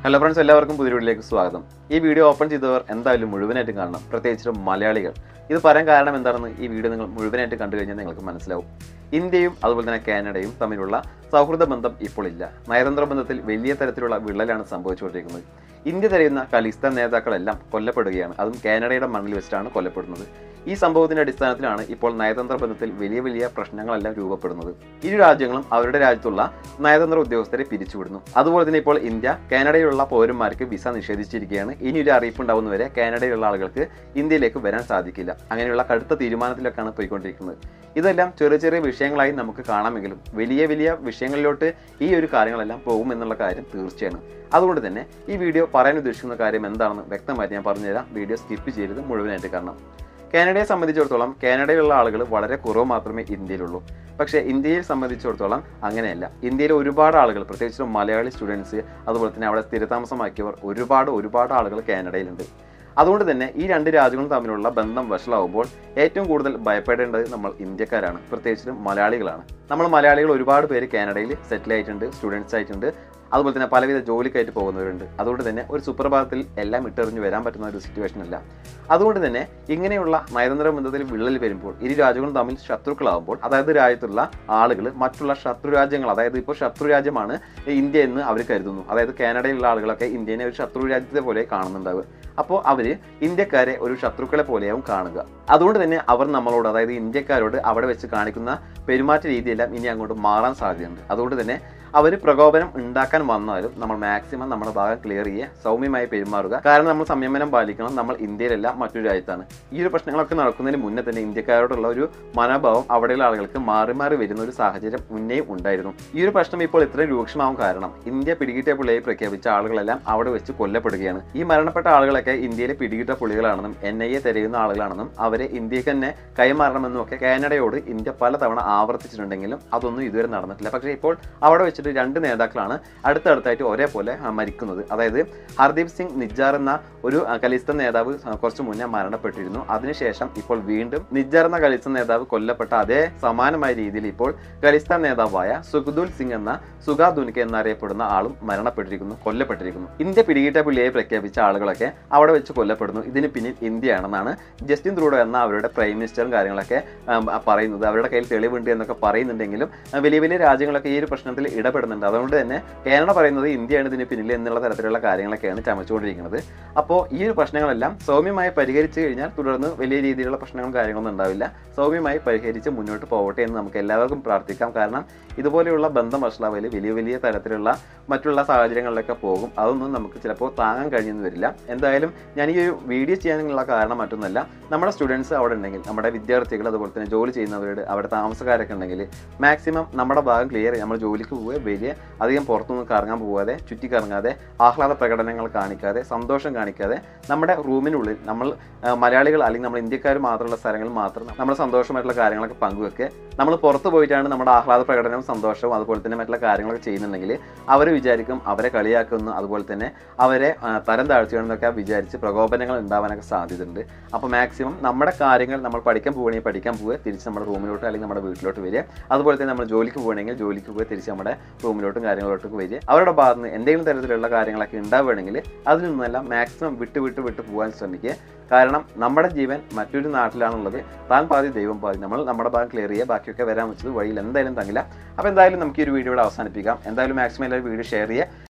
hello friends എല്ലാവർക്കും പുതിയ വീഡിയോയിലേക്ക് സ്വാഗതം ഈ വീഡിയോ ഓപ്പൺ ചെയ്തവർ എന്തായാലും മുഴുവനായിട്ട് കാണണം പ്രത്യേകിച്ചും മലയാളികൾ ഇത് പറയാൻ കാരണം എന്താണെന്ന് ഈ വീഡിയോ നിങ്ങൾ മുഴുവനായിട്ട് കണ്ടു കഴിഞ്ഞാൽ നിങ്ങൾക്ക് മനസ്സിലാവും ഇന്ത്യയും അതുപോലെ തന്നെ കാനഡയും തമ്മിലുള്ള സൗഹൃദ ബന്ധം ഇപ്പോൾ ഇല്ല നയതന്ത്ര ബന്ധത്തിൽ വലിയ തരത്തിലുള്ള വിള്ളലാണ് സംഭവിച്ചുകൊണ്ടിരിക്കുന്നത് ഇന്ത്യ തരുന്ന ഖലിസ്ഥാൻ നേതാക്കളെല്ലാം കൊല്ലപ്പെടുകയാണ് അതും കാനഡയുടെ മണ്ണിൽ വെച്ചിട്ടാണ് കൊല്ലപ്പെടുന്നത് ഈ സംഭവത്തിന്റെ അടിസ്ഥാനത്തിലാണ് ഇപ്പോൾ നയതന്ത്ര ബന്ധത്തിൽ വലിയ വലിയ പ്രശ്നങ്ങളെല്ലാം രൂപപ്പെടുന്നത് ഇരു രാജ്യങ്ങളും അവരുടെ രാജ്യത്തുള്ള നയതന്ത്ര ഉദ്യോഗസ്ഥരെ പിരിച്ചുവിടുന്നു അതുപോലെ തന്നെ ഇപ്പോൾ ഇന്ത്യ കാനഡയിലുള്ള പൗരന്മാർക്ക് വിസ നിഷേധിച്ചിരിക്കുകയാണ് ഇനി ഒരു അറിയിപ്പ് ഉണ്ടാവുന്നവരെ കാനഡയിലുള്ള ആളുകൾക്ക് ഇന്ത്യയിലേക്ക് വരാൻ സാധിക്കില്ല അങ്ങനെയുള്ള കടുത്ത തീരുമാനത്തിലൊക്കെയാണ് പോയിക്കൊണ്ടിരിക്കുന്നത് ഇതെല്ലാം ചെറിയ ചെറിയ വിഷയങ്ങളായി നമുക്ക് കാണാമെങ്കിലും വലിയ വലിയ വിഷയങ്ങളിലോട്ട് ഈ ഒരു കാര്യങ്ങളെല്ലാം പോകും എന്നുള്ള കാര്യം തീർച്ചയാണ് അതുകൊണ്ട് തന്നെ ഈ വീഡിയോ പറയാൻ ഉദ്ദേശിക്കുന്ന കാര്യം എന്താണെന്ന് വ്യക്തമായിട്ട് ഞാൻ പറഞ്ഞുതരാം വീഡിയോ സ്കിപ്പ് ചെയ്തത് മുഴുവനായിട്ട് കാണണം കാനഡയെ സംബന്ധിച്ചിടത്തോളം കാനഡയിലുള്ള ആളുകൾ വളരെ കുറവ് മാത്രമേ ഇന്ത്യയിലുള്ളൂ പക്ഷേ ഇന്ത്യയെ സംബന്ധിച്ചിടത്തോളം അങ്ങനെയല്ല ഇന്ത്യയിൽ ഒരുപാട് ആളുകൾ പ്രത്യേകിച്ചും മലയാളി സ്റ്റുഡൻസ് അതുപോലെ തന്നെ അവിടെ സ്ഥിരതാമസമാക്കിയവർ ഒരുപാട് ഒരുപാട് ആളുകൾ കാനഡയിലുണ്ട് അതുകൊണ്ട് തന്നെ ഈ രണ്ട് രാജ്യങ്ങളും തമ്മിലുള്ള ബന്ധം വഷളാവുമ്പോൾ ഏറ്റവും കൂടുതൽ ഭയപ്പെടേണ്ടത് നമ്മൾ ഇന്ത്യക്കാരാണ് പ്രത്യേകിച്ചും മലയാളികളാണ് നമ്മൾ മലയാളികൾ ഒരുപാട് പേര് കാനഡയിൽ സെറ്റിൽ ആയിട്ടുണ്ട് സ്റ്റുഡൻസ് ആയിട്ടുണ്ട് അതുപോലെ തന്നെ പലവിധ ജോലിക്കായിട്ട് പോകുന്നവരുണ്ട് അതുകൊണ്ട് തന്നെ ഒരു സുപ്രഭാതത്തിൽ എല്ലാം ഇട്ടെറിഞ്ഞ് വരാൻ പറ്റുന്ന ഒരു സിറ്റുവേഷൻ അല്ല അതുകൊണ്ട് തന്നെ ഇങ്ങനെയുള്ള നയതന്ത്ര ബന്ധത്തിൽ വിള്ളൽ വരുമ്പോൾ ഇരു രാജ്യങ്ങളും തമ്മിൽ ശത്രുക്കളാവുമ്പോൾ അതായത് രാജ്യത്തുള്ള ആളുകൾ മറ്റുള്ള ശത്രു രാജ്യങ്ങൾ അതായത് ഇപ്പോൾ ശത്രു രാജ്യമാണ് ഇന്ത്യ എന്ന് അവർ കരുതുന്നു അതായത് കാനഡയിലുള്ള ആളുകളൊക്കെ ഇന്ത്യനെ ഒരു ശത്രു രാജ്യത്തെ പോലെ കാണുന്നുണ്ടാവുക അപ്പോൾ അവർ ഇന്ത്യക്കാരെ ഒരു ശത്രുക്കളെ പോലെയാവും കാണുക അതുകൊണ്ട് തന്നെ അവർ നമ്മളോട് അതായത് ഇന്ത്യക്കാരോട് അവിടെ വെച്ച് കാണിക്കുന്ന പെരുമാറ്റ രീതിയെല്ലാം ഇനി അങ്ങോട്ട് മാറാൻ സാധ്യതയുണ്ട് അതുകൊണ്ട് തന്നെ അവർ പ്രകോപനം ഉണ്ടാക്കാൻ വന്നാലും നമ്മൾ മാക്സിമം നമ്മുടെ ഭാഗം ക്ലിയർ ചെയ്യുക സൗമ്യമായി പെരുമാറുക കാരണം നമ്മൾ സംയമനം പാലിക്കണം നമ്മൾ ഇന്ത്യയിലല്ല മറ്റൊരു രാജ്യത്താണ് ഈ ഒരു പ്രശ്നങ്ങളൊക്കെ നടക്കുന്നതിന് മുന്നേ തന്നെ ഇന്ത്യക്കാരോടുള്ള ഒരു മനോഭാവം അവിടെയുള്ള ആളുകൾക്ക് മാറി മാറി വരുന്ന ഒരു സാഹചര്യം മുന്നേയും ഉണ്ടായിരുന്നു ഈ ഒരു പ്രശ്നം ഇപ്പോൾ ഇത്രയും രൂക്ഷമാവാൻ കാരണം ഇന്ത്യ പിടികിട്ടിയ പുള്ളിയെ പ്രഖ്യാപിച്ച ആളുകളെല്ലാം അവിടെ വെച്ച് കൊല്ലപ്പെടുകയാണ് ഈ മരണപ്പെട്ട ആളുകളൊക്കെ ഇന്ത്യയിലെ പിടികിട്ട പുള്ളികളാണെന്നും എൻ ഐ എ തിരയുന്ന ആളുകളാണെന്നും അവരെ ഇന്ത്യക്ക് തന്നെ കൈമാറണമെന്നും ഒക്കെ കാനഡയോട് ഇന്ത്യ പലതവണ ആവർത്തിച്ചിട്ടുണ്ടെങ്കിലും അതൊന്നും ഇതുവരെ നടന്നിട്ടില്ല പക്ഷേ ഇപ്പോൾ അവിടെ വെച്ചിട്ട് രണ്ട് നേതാക്കളാണ് അടുത്തടുത്തായിട്ട് ഒരേപോലെ ആ, മരിക്കുന്നത് അതായത് ഹർദീപ് സിംഗ് നിജ്ജാർ എന്ന ഒരു ആ, ഖലിസ്ഥാൻ നേതാവ് ആ, കുറച്ച് മുന്നേ മരണപ്പെട്ടിരുന്നു അതിനുശേഷം ഇപ്പോൾ വീണ്ടും നിജ്ജാർ എന്ന ഖലിസ്ഥാൻ നേതാവ് കൊല്ലപ്പെട്ട അതേ സമാനമായ രീതിയിൽ ഇപ്പോൾ ഖലിസ്ഥാൻ നേതാവായ സുഖദുൽ സിംഗ് എന്ന സുഗാ ദുനിക എന്നറിയപ്പെടുന്ന ആളും മരണപ്പെട്ടിരിക്കുന്നു കൊല്ലപ്പെട്ടിരിക്കുന്നു ഇന്ത്യ പിടികിട്ട പുള്ളിയെ പ്രഖ്യാപിച്ച ആളുകളൊക്കെ അവിടെ വെച്ച് കൊല്ലപ്പെടുന്നു ഇതിന് പിന്നിൽ ഇന്ത്യയാണെന്നാണ് ജസ്റ്റിൻ ത്രൂഡോ എന്ന അവരുടെ പ്രൈം മിനിസ്റ്ററും കാര്യങ്ങളൊക്കെ ആം, പറയുന്നത് അവരുടെ കയ്യിൽ തെളിവുണ്ട് എന്നൊക്കെ പറയുന്നുണ്ടെങ്കിലും ആ, വലിയ വലിയ രാജ്യങ്ങളൊക്കെ ഈ ഒരു പ്രശ്നത്തിൽ ഇടപെടുന്നുണ്ട് അതുകൊണ്ട് തന്നെ കാനഡ പറയുന്നത് ഇന്ത്യയാണ് ഇതിന് പിന്നിൽ എന്നുള്ള തരത്തിലുള്ള കാര്യങ്ങളൊക്കെയാണ് ചമച്ചുകൊണ്ടിരിക്കുന്നത് അപ്പോൾ ഈ ഒരു പ്രശ്നങ്ങളെല്ലാം സൗമ്യമായി പരിഹരിച്ചു കഴിഞ്ഞാൽ തുടർന്ന് വലിയ രീതിയിലുള്ള പ്രശ്നങ്ങളും കാര്യങ്ങളൊന്നും ഉണ്ടാവില്ല സൗമ്യമായി പരിഹരിച്ച് മുന്നോട്ട് പോകട്ടെ എന്ന് നമുക്ക് എല്ലാവർക്കും പ്രാർത്ഥിക്കാം കാരണം ഇതുപോലെയുള്ള ബന്ധം വഷളാവല് വലിയ വലിയ തരത്തിലുള്ള മറ്റുള്ള സാഹചര്യങ്ങളിലൊക്കെ പോകും അതൊന്നും നമുക്ക് ചിലപ്പോൾ താങ്ങാൻ കഴിഞ്ഞെന്ന് വരില്ല എന്തായാലും ഞാൻ ഈ ഒരു വീഡിയോ ചെയ്യാനുള്ള കാരണം മറ്റൊന്നല്ല നമ്മുടെ സ്റ്റുഡൻസ് അവിടെ ഉണ്ടെങ്കിൽ നമ്മുടെ വിദ്യാർത്ഥികൾ അതുപോലെ തന്നെ ജോലി ചെയ്യുന്നവരുടെ അവിടെ താമസക്കാരൊക്കെ ഉണ്ടെങ്കിൽ മാക്സിമം നമ്മുടെ ഭാഗം ക്ലിയർ നമ്മൾ ജോലിക്ക് പോവുക വലിയ അധികം പുറത്തുനിന്ന് കറങ്ങാൻ പോകാതെ ചുറ്റി കറങ്ങാതെ ആഹ്ലാദ പ്രകടനങ്ങൾ കാണിക്കാതെ സന്തോഷം കാണിക്കാതെ നമ്മുടെ റൂമിനുള്ളിൽ നമ്മൾ ആ, മലയാളികൾ അല്ലെങ്കിൽ നമ്മൾ ഇന്ത്യക്കാർ മാത്രമുള്ള സ്ഥലങ്ങളിൽ മാത്രം നമ്മൾ സന്തോഷമായിട്ടുള്ള കാര്യങ്ങളൊക്കെ പങ്കുവെക്കുക നമ്മൾ പുറത്ത് പോയിട്ടാണ് നമ്മുടെ ആഹ്ലാദ പ്രകടനവും സന്തോഷവും അതുപോലെ തന്നെ മറ്റുള്ള കാര്യങ്ങളൊക്കെ ചെയ്യുന്നുണ്ടെങ്കിൽ അവർ വിചാരിക്കും അവരെ കളിയാക്കുന്നു അതുപോലെ തന്നെ അവരെ ആ, തരം താഴ്ത്തുകയാണെന്നൊക്കെ വിചാരിച്ച് പ്രകോപനങ്ങൾ ഉണ്ടാവാനൊക്കെ സാധ്യതയുണ്ട് അപ്പോൾ മാക്സിമം നമ്മുടെ കാര്യങ്ങൾ നമ്മൾ പഠിക്കാൻ പോവുകയാണെങ്കിൽ പഠിക്കാൻ പോവുക തിരിച്ച് നമ്മുടെ റൂമിലോട്ട് അല്ലെങ്കിൽ നമ്മുടെ വീട്ടിലോട്ട് വരിക അതുപോലെ തന്നെ നമ്മൾ ജോലിക്ക് പോകണമെങ്കിൽ ജോലിക്ക് പോവുക തിരിച്ച് നമ്മുടെ റൂമിലോട്ടും കാര്യങ്ങളിലോട്ടും വരിക അവരുടെ ഭാഗത്ത് നിന്ന് എന്തെങ്കിലും തരത്തിലുള്ള കാര്യങ്ങളൊക്കെ ഉണ്ടാവുകയാണെങ്കിൽ അതിൽ നിന്നെല്ലാം മാക്സിമം വിട്ട് വിട്ട് വിട്ട് പോകാൻ ശ്രമിക്കുക കാരണം നമ്മുടെ ജീവൻ മറ്റൊരു നാട്ടിലാണുള്ളത് താൻ പാതി ദൈവം പാതി നമ്മൾ നമ്മുടെ ഭാഗം ക്ലിയർ ചെയ്യുക ബാക്കിയൊക്കെ വരാൻ വെച്ചത് വഴിയിൽ എന്തായാലും തങ്ങില്ല അപ്പോൾ എന്തായാലും നമുക്ക് ഈ ഒരു വീഡിയോ ഇവിടെ അവസാനിപ്പിക്കാം എന്തായാലും മാക്സിമം എല്ലാവരും വീഡിയോ ഷെയർ ചെയ്യുക